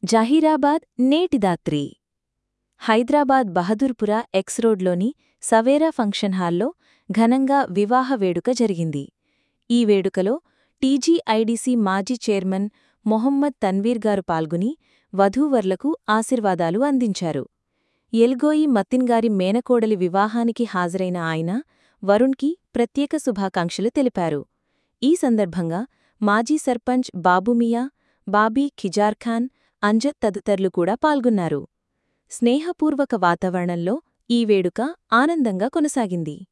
Zaheerabad Netidhatri Hyderabad Bahadurpura X రోడ్లోని Savera function హాల్లో ఘనంగా వివాహ వేడుక జరిగింది ఈ వేడుకలో టీజీఐడీసీ మాజీ చైర్మన్ మొహమ్మద్ తన్వీర్ గారు పాల్గొని వధూవర్లకు ఆశీర్వాదాలు అందించారు ఎల్గోయి మతిన్గారి మేనకోడలి వివాహానికి హాజరైన ఆయన వరుణ్కి ప్రత్యేక శుభాకాంక్షలు తెలిపారు ఈ సందర్భంగా మాజీ సర్పంచ్ బాబుమియా బాబీ ఖిజార్ఖాన్ అంజద్ తదితరులు కూడా పాల్గొన్నారు స్నేహపూర్వక వాతావరణంలో ఈ వేడుక ఆనందంగా కొనసాగింది